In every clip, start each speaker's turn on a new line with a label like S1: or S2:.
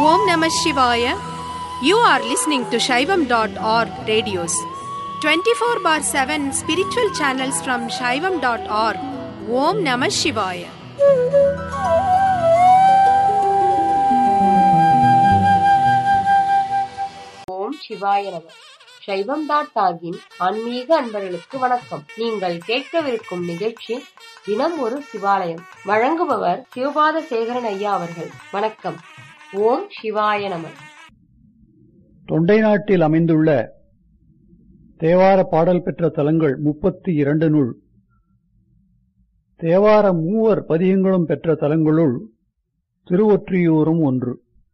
S1: Om Namah Shivaya. You are listening to Shaivam.org radios. 24 bar 7 spiritual channels from Shaivam.org. Om Namah Shivaya.
S2: ஓம் சிவாய நம சைவம் dot டாகின் ஆன்மீக அன்பர்களுக்கு வணக்கம் நீங்கள் கேட்கவிருக்கும் நிகழ்ச்சி தினம் ஒரு சிவாலயம் வழங்குபவர் சிவபாத சேகரன் ஐயா அவர்கள் வணக்கம் ஓம் சிவாய நம
S3: தொண்டை நாட்டில் அமைந்துள்ள தேவார பாடல் பெற்ற தலங்கள் முப்பத்தி இரண்டு நூல் தேவார மூவர் பதிகங்களும் பெற்ற தலங்களுள் திருவொற்றியூரும் ஒன்று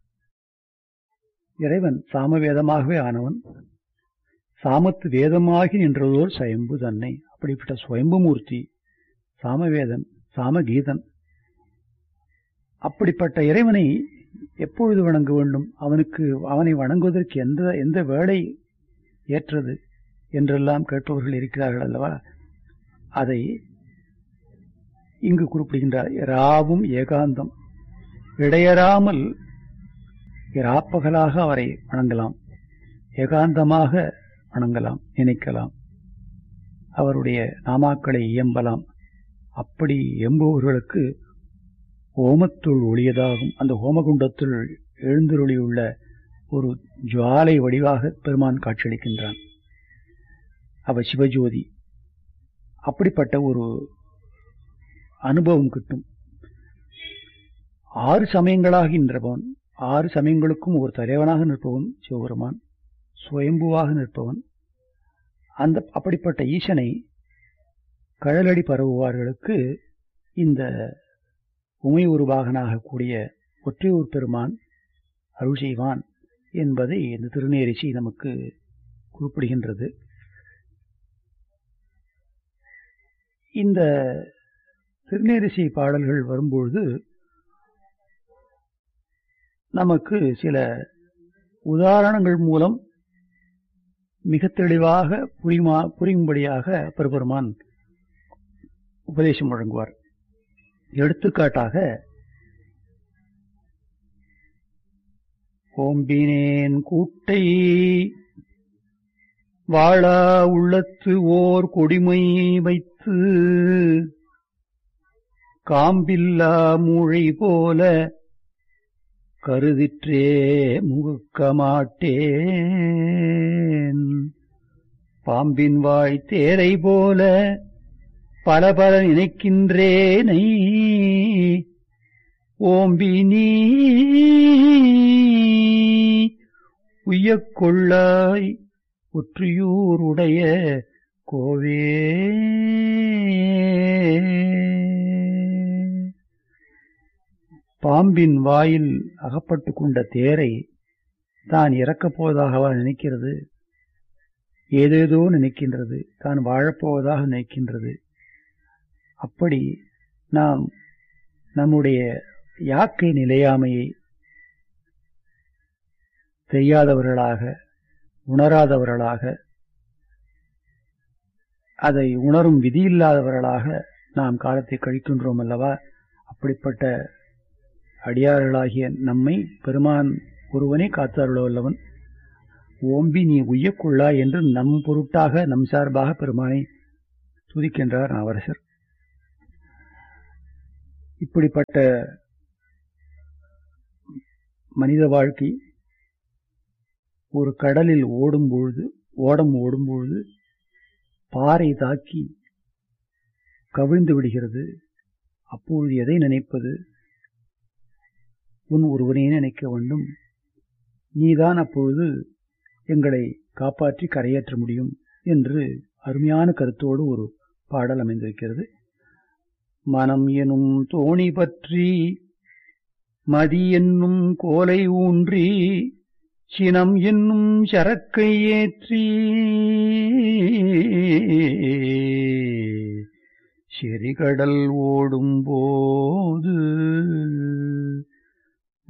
S3: இறைவன் சாமவேதமாகவே ஆனவன் சாமத்து வேதமாகி நின்றதோர் சயம்பு தன்னை அப்படிப்பட்ட சுயம்புமூர்த்தி சாமவேதன் சாமகீதன் அப்படிப்பட்ட இறைவனை எப்பொழுது வணங்க வேண்டும் அவனுக்கு அவனை வணங்குவதற்கு எந்த எந்த வேலை ஏற்றது என்றெல்லாம் கேட்பவர்கள் இருக்கிறார்கள் அல்லவா அதை இங்கு குறிப்பிடுகின்றார் ராவும் ஏகாந்தம் இடையறாமல் இராப்பகலாக அவரை வணங்கலாம் ஏகாந்தமாக வணங்கலாம் நினைக்கலாம் அவருடைய நாமாக்களை இயம்பலாம் அப்படி எம்புவர்களுக்கு ஓமத்துள் ஒளியதாகும் அந்த ஹோமகுண்டத்துள் எழுந்தருளியுள்ள ஒரு ஜுவாலை வடிவாக பெருமான் காட்சியளிக்கின்றான் அவ சிவஜோதி அப்படிப்பட்ட ஒரு அனுபவம் கிட்டும் ஆறு சமயங்களாக நின்றவன் ஆறு சமயங்களுக்கும் ஒரு தலைவனாக நிற்பவன் சிவபெருமான் சுயம்புவாக நிற்பவன் அந்த அப்படிப்பட்ட ஈசனை கழலடி பரவுவார்களுக்கு இந்த உமை உருவாகனாக கூடிய ஒற்றையூர் பெருமான் அருள் செய்வான் என்பதை இந்த திருநேரிசை நமக்கு குறிப்பிடுகின்றது இந்த திருநேரிசை பாடல்கள் வரும்பொழுது நமக்கு சில உதாரணங்கள் மூலம் மிக தெளிவாக புரியுமா புரியும்படியாக பெருபெருமான் உபதேசம் வழங்குவார் எடுத்துக்காட்டாக ஓம்பினேன் கூட்டை வாழா உள்ளத்து ஓர் கொடிமை வைத்து காம்பில்லா மூழை போல கருதிற்றே முகுக்க மாட்டேன் பாம்பின் வாய் தேரை போல பல பல நினைக்கின்றேனை ஓம்பி நீ உய்யக் கொள்ளாய் ஒற்றியூர் உடைய கோவே பாம்பின் வாயில் அகப்பட்டுக் கொண்ட தேரை தான் இறக்கப் போவதாகவா நினைக்கிறது ஏதேதோ நினைக்கின்றது தான் வாழப்போவதாக நினைக்கின்றது அப்படி நாம் நம்முடைய யாக்கை நிலையாமையை தெரியாதவர்களாக உணராதவர்களாக அதை உணரும் விதியில்லாதவர்களாக நாம் காலத்தை கழிக்கின்றோம் அல்லவா அப்படிப்பட்ட அடியார்களாகிய நம்மை பெருமான் ஒருவனே காத்தாருளவல்லவன் ஓம்பி நீ உய்யக்குள்ளா என்று நம் பொருட்டாக நம் சார்பாக பெருமானை துதிக்கின்றார் நவரசர் இப்படிப்பட்ட மனித வாழ்க்கை ஒரு கடலில் ஓடும் பொழுது ஓடம் ஓடும் பொழுது பாறை தாக்கி கவிழ்ந்து விடுகிறது அப்பொழுது எதை நினைப்பது உன் ஒருவனே நினைக்க வேண்டும் நீதான் அப்பொழுது எங்களை காப்பாற்றி கரையேற்ற முடியும் என்று அருமையான கருத்தோடு ஒரு பாடல் அமைந்திருக்கிறது மனம் எனும் தோணி பற்றி மதி என்னும் கோலை ஊன்றி சினம் என்னும் சரக்கை ஏற்றி செறிகடல் ஓடும் போது